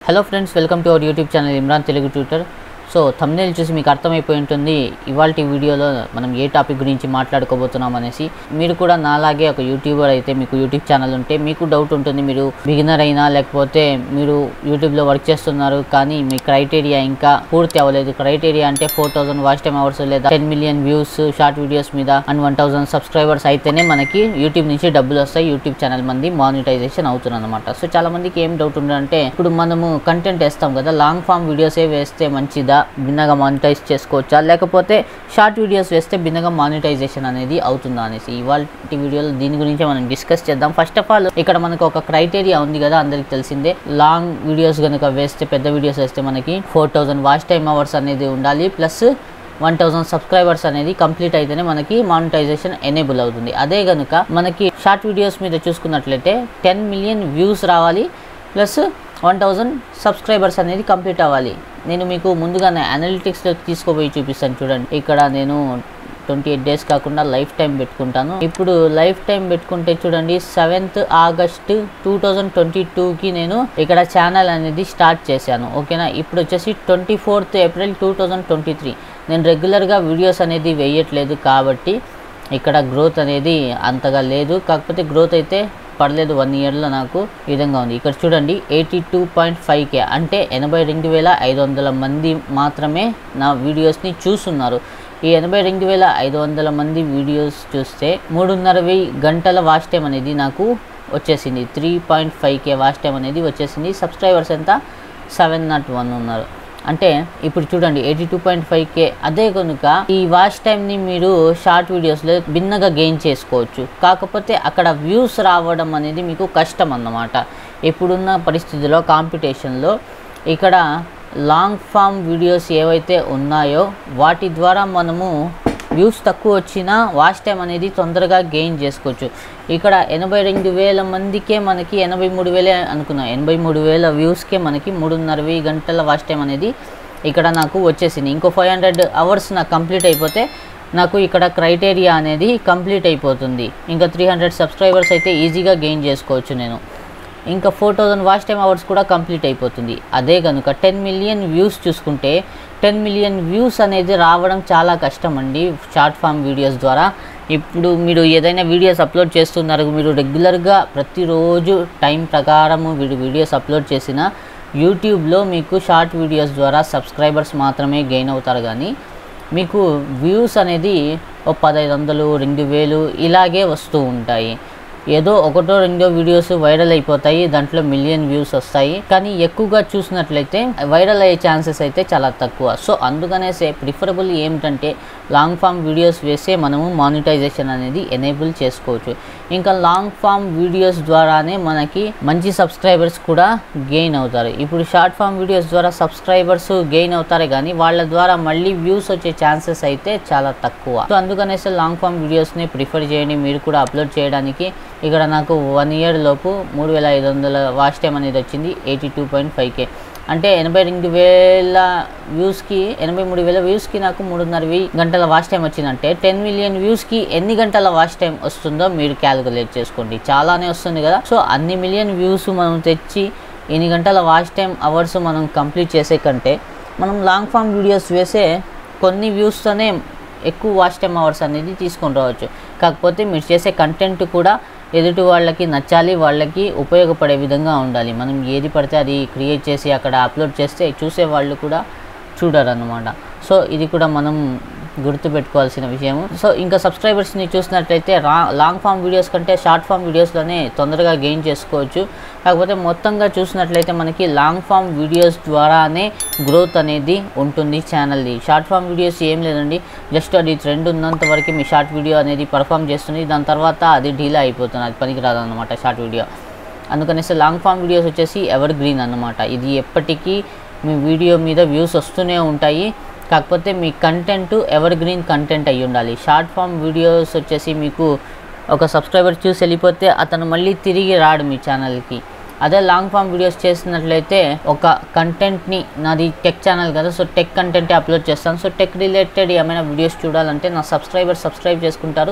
hello friends welcome to our YouTube channel Imran Telugu tutor so thumbnail చూసి మీకు అర్థమైపోయి ఉంటుంది ఇవాళ వీడియోలో మనం ఏ టాపిక్ గురించి మాట్లాడుకోబోతున్నాం అనేసి మీరు కూడా నాలాగే ఒక యూట్యూబర్ అయితే మీకు యూట్యూబ్ ఛానల్ ఉంటే మీకు డౌట్ ఉంటుంది మీరు బిగినర్ అయినా లేకపోతే మీరు యూట్యూబ్లో వర్క్ చేస్తున్నారు కానీ మీ క్రైటీరియా ఇంకా పూర్తి అవ్వలేదు క్రైటీరియా అంటే four thousand watch time hours లేదా ten million views short videos మీద అండ్ వన్ థౌసండ్ సబ్స్క్రైబర్స్ అయితేనే మనకి యూట్యూబ్ నుంచి డబ్బులు వస్తాయి యూట్యూబ్ ఛానల్ మంది మానిటైజేషన్ అవుతుంది అనమాట సో చాలా మందికి ఏం డౌట్ ఉందంటే ఇప్పుడు మనము కంటెంట్ వేస్తాం కదా లాంగ్ ఫామ్ వీడియోసే వేస్తే మంచిదా భిన్నగా మానిటైజ్ చేసుకోవచ్చా లేకపోతే షార్ట్ వీడియోస్ వేస్తే భిన్నగా మానిటైజేషన్ అనేది అవుతుందా అనేసి ఇవాళ వీడియోలో దీని గురించి మనం డిస్కస్ చేద్దాం ఫస్ట్ ఆఫ్ ఆల్ ఇక్కడ మనకు ఒక క్రైటీరియా ఉంది కదా అందరికి తెలిసిందే లాంగ్ వీడియోస్ కనుక వేస్తే పెద్ద వీడియోస్ వేస్తే మనకి four thousand watch time hours అనేది ఉండాలి ప్లస్ వన్ థౌసండ్ సబ్స్క్రైబర్స్ అనేది కంప్లీట్ అయితేనే మనకి మానిటైజేషన్ ఎనేబుల్ అవుతుంది అదే కనుక మనకి షార్ట్ వీడియోస్ మీద చూసుకున్నట్లయితే టెన్ మిలియన్ వ్యూస్ రావాలి ప్లస్ వన్ థౌజండ్ సబ్స్క్రైబర్స్ అనేది కంప్లీట్ అవ్వాలి నేను మీకు ముందుగానే అనలిటిక్స్లో తీసుకుపోయి చూపిస్తాను చూడండి ఇక్కడ నేను ట్వంటీ ఎయిట్ డేస్ కాకుండా లైఫ్ టైం పెట్టుకుంటాను ఇప్పుడు లైఫ్ టైం పెట్టుకుంటే చూడండి seventh August two thousand twenty టూకి నేను ఇక్కడ ఛానల్ అనేది స్టార్ట్ చేశాను ఓకేనా ఇప్పుడు వచ్చేసి twenty fourth April two thousand twenty three నేను రెగ్యులర్గా వీడియోస్ అనేది వేయట్లేదు కాబట్టి ఇక్కడ గ్రోత్ అనేది అంతగా లేదు కాకపోతే గ్రోత్ అయితే పర్లేదు వన్ ఇయర్లో నాకు ఈ విధంగా ఉంది ఇక్కడ చూడండి eighty two point five K అంటే ఎనభై రెండు వేల ఐదు వందల మంది మాత్రమే నా వీడియోస్ని చూస్తున్నారు ఈ ఎనభై రెండు వేల ఐదు వందల మంది వీడియోస్ చూస్తే మూడున్నర వెయ్యి గంటల వాచ్ టైం అనేది నాకు వచ్చేసింది three point five K watch time అనేది వచ్చేసింది సబ్స్క్రైబర్స్ ఎంత సెవెన్ నాట్ వన్ ఉన్నారు అంటే ఇప్పుడు చూడండి eighty two point five K అదే కనుక ఈ వాచ్ టైంని మీరు షార్ట్ వీడియోస్లో భిన్నగా గెయిన్ చేసుకోవచ్చు కాకపోతే అక్కడ వ్యూస్ రావడం అనేది మీకు కష్టం అన్నమాట ఇప్పుడున్న పరిస్థితిలో కాంపిటీషన్లో ఇక్కడ లాంగ్ ఫామ్ వీడియోస్ ఏవైతే ఉన్నాయో వాటి ద్వారా మనము వ్యూస్ తక్కువ వచ్చినా వాచ్ టైం అనేది తొందరగా గెయిన్ చేసుకోవచ్చు ఇక్కడ ఎనభై రెండు వేల మందికే మనకి ఎనభై మూడు వేలే అనుకున్నాం ఎనభై మూడు వేల వ్యూస్కే మనకి మూడున్నర వెయ్యి గంటల వాచ్ టైం అనేది ఇక్కడ నాకు వచ్చేసింది ఇంకో ఫైవ్ హండ్రెడ్ అవర్స్ నాకు కంప్లీట్ అయిపోతే నాకు ఇక్కడ క్రైటీరియా అనేది కంప్లీట్ అయిపోతుంది ఇంకా త్రీ హండ్రెడ్ సబ్స్క్రైబర్స్ అయితే ఈజీగా గెయిన్ చేసుకోవచ్చు నేను ఇంకా four thousand watch time hours కూడా కంప్లీట్ అయిపోతుంది అదే కనుక టెన్ మిలియన్ వ్యూస్ చూసుకుంటే టెన్ మిలియన్ వ్యూస్ అనేది రావడం చాలా కష్టం అండి షార్ట్ ఫామ్ వీడియోస్ ద్వారా ఇప్పుడు మీరు ఏదైనా వీడియోస్ అప్లోడ్ చేస్తున్నారు మీరు రెగ్యులర్గా ప్రతిరోజు టైం ప్రకారము వీడు వీడియోస్ అప్లోడ్ చేసిన యూట్యూబ్లో మీకు షార్ట్ వీడియోస్ ద్వారా సబ్స్క్రైబర్స్ మాత్రమే గెయిన్ అవుతారు కానీ మీకు వ్యూస్ అనేది ఓ పదహైదు వందలు రెండు వేలు ఇలాగే వస్తూ ఉంటాయి ఏదో ఒకటో రెండో వీడియోస్ వైరల్ అయిపోతాయి దాంట్లో మిలియన్ వ్యూస్ వస్తాయి కానీ ఎక్కువగా చూసినట్లయితే వైరల్ అయ్యే ఛాన్సెస్ అయితే చాలా తక్కువ సో అందుకనేసే ప్రిఫరబుల్ ఏమిటంటే లాంగ్ ఫామ్ వీడియోస్ వేసే మనము మానిటైజేషన్ అనేది ఎనేబుల్ చేసుకోవచ్చు ఇంకా లాంగ్ ఫామ్ వీడియోస్ ద్వారానే మనకి మంచి సబ్స్క్రైబర్స్ కూడా గెయిన్ అవుతారు ఇప్పుడు షార్ట్ ఫామ్ వీడియోస్ ద్వారా సబ్స్క్రైబర్స్ గెయిన్ అవుతారు కానీ వాళ్ళ ద్వారా మళ్ళీ వ్యూస్ వచ్చే ఛాన్సెస్ అయితే చాలా తక్కువ సో అందుకనేసి లాంగ్ ఫామ్ వీడియోస్ని ప్రిఫర్ చేయండి మీరు కూడా అప్లోడ్ చేయడానికి ఇక్కడ నాకు వన్ ఇయర్ లోపు మూడు వేల ఐదు వందల వాచ్ టైం అనేది వచ్చింది eighty two point five K అంటే ఎనభై రెండు వేల వ్యూస్కి ఎనభై మూడు వేల వ్యూస్కి నాకు మూడున్నర వెయ్యి గంటల వాచ్ టైం వచ్చిందంటే టెన్ మిలియన్ వ్యూస్కి ఎన్ని గంటల వాచ్ టైం వస్తుందో మీరు క్యాలిక్యులేట్ చేసుకోండి చాలానే వస్తుంది కదా సో అన్ని మిలియన్ వ్యూస్ మనం తెచ్చి ఎన్ని గంటల వాచ్ టైం అవర్స్ మనం కంప్లీట్ చేసే కంటే మనం లాంగ్ ఫామ్ వీడియోస్ వేసే కొన్ని వ్యూస్తోనే ఎక్కువ వాచ్ టైం అవర్స్ అనేది తీసుకొని రావచ్చు కాకపోతే మీరు చేసే కంటెంట్ కూడా ఎదుటి వాళ్ళకి నచ్చాలి వాళ్ళకి ఉపయోగపడే విధంగా ఉండాలి మనం ఏది పడితే అది క్రియేట్ చేసి అక్కడ అప్లోడ్ చేస్తే చూసే వాళ్ళు కూడా చూడరు అనమాట సో ఇది కూడా మనం గుర్తుపెట్టుకోవాల్సిన విషయం సో ఇంకా సబ్స్క్రైబర్స్ని చూసినట్లయితే రా లాంగ్ ఫామ్ వీడియోస్ కంటే షార్ట్ ఫామ్ వీడియోస్లోనే తొందరగా గెయిన్ చేసుకోవచ్చు కాకపోతే మొత్తంగా చూసినట్లయితే మనకి లాంగ్ ఫామ్ వీడియోస్ ద్వారానే గ్రోత్ అనేది ఉంటుంది ఛానల్ది షార్ట్ ఫామ్ వీడియోస్ ఏం లేదండి జస్ట్ అది ట్రెండ్ ఉన్నంత వరకు మీ షార్ట్ వీడియో అనేది పర్ఫామ్ చేస్తుంది దాని తర్వాత అది డీలా అయిపోతుంది అది పనికిరాదు అనమాట షార్ట్ వీడియో అందుకనేసి లాంగ్ ఫామ్ వీడియోస్ వచ్చేసి ఎవర్ గ్రీన్ అనమాట ఇది ఎప్పటికీ మీ వీడియో మీద వ్యూస్ వస్తూనే ఉంటాయి కాకపోతే మీ కంటెంట్ ఎవర్ గ్రీన్ కంటెంట్ అయి ఉండాలి షార్ట్ ఫామ్ వీడియోస్ వచ్చేసి మీకు ఒక సబ్స్క్రైబర్ చూసి వెళ్ళిపోతే అతను మళ్ళీ తిరిగి రాడు మీ ఛానల్కి అదే లాంగ్ ఫామ్ వీడియోస్ చేసినట్లయితే ఒక కంటెంట్ని నాది టెక్ ఛానల్ కదా సో టెక్ కంటెంటే అప్లోడ్ చేస్తాను సో టెక్ రిలేటెడ్ ఏమైనా వీడియోస్ చూడాలంటే నా సబ్స్క్రైబర్ సబ్స్క్రైబ్ చేసుకుంటారు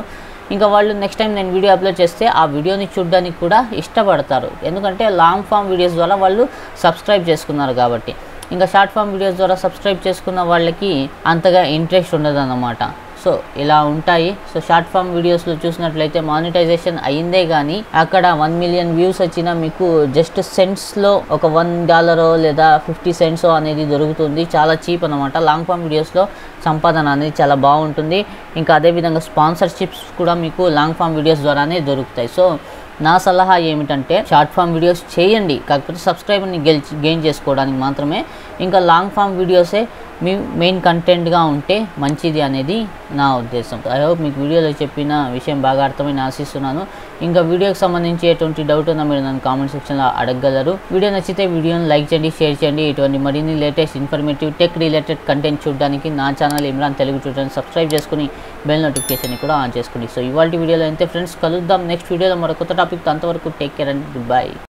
ఇంకా వాళ్ళు నెక్స్ట్ టైం నేను వీడియో అప్లోడ్ చేస్తే ఆ వీడియోని చూడడానికి కూడా ఇష్టపడతారు ఎందుకంటే లాంగ్ ఫామ్ వీడియోస్ ద్వారా వాళ్ళు సబ్స్క్రైబ్ చేసుకున్నారు కాబట్టి ఇంకా షార్ట్ ఫామ్ వీడియోస్ ద్వారా సబ్స్క్రైబ్ చేసుకున్న వాళ్ళకి అంతగా ఇంట్రెస్ట్ ఉండదు సో ఇలా ఉంటాయి సో షార్ట్ ఫామ్ వీడియోస్లో చూసినట్లయితే మానిటైజేషన్ అయిందే కానీ అక్కడ వన్ మిలియన్ వ్యూస్ వచ్చినా మీకు జస్ట్ సెంట్స్లో ఒక వన్ డాలరో లేదా ఫిఫ్టీ సెంట్స్ అనేది దొరుకుతుంది చాలా చీప్ అనమాట లాంగ్ ఫామ్ వీడియోస్లో సంపాదన అనేది చాలా బాగుంటుంది ఇంకా అదేవిధంగా స్పాన్సర్షిప్స్ కూడా మీకు లాంగ్ ఫామ్ వీడియోస్ ద్వారానే దొరుకుతాయి సో నా సలహా ఏమిటంటే షార్ట్ ఫామ్ వీడియోస్ చేయండి కాకపోతే సబ్స్క్రైబర్ని గెలిచి గెయిన్ చేసుకోవడానికి మాత్రమే ఇంకా లాంగ్ ఫామ్ వీడియోసే మీ మెయిన్ కంటెంట్గా ఉంటే మంచిది అనేది నా ఉద్దేశం ఐ హోప్ మీకు వీడియోలో చెప్పిన విషయం బాగా అర్థమని ఆశిస్తున్నాను ఇంకా వీడియోకి సంబంధించి ఎటువంటి డౌట్ ఉన్నా మీరు నన్ను కామెంట్ సెక్షన్లో అడగగలరు వీడియో నచ్చితే వీడియోని లైక్ చేయండి షేర్ చేయండి ఇటువంటి మరిన్ని latest informative tech related content చూడడానికి నా ఛానల్ ఇమ్రాన్ తెలుగు చూడడానికి సబ్స్క్రైబ్ చేసుకుని బెల్ నోటిఫికేషన్ కూడా ఆన్ చేసుకోండి సో ఇవాళ వీడియోలో అయితే ఫ్రెండ్స్ కలుద్దాం నెక్స్ట్ వీడియోలో మరొక కొత్త టాపిక్ అంతవరకు take care and good by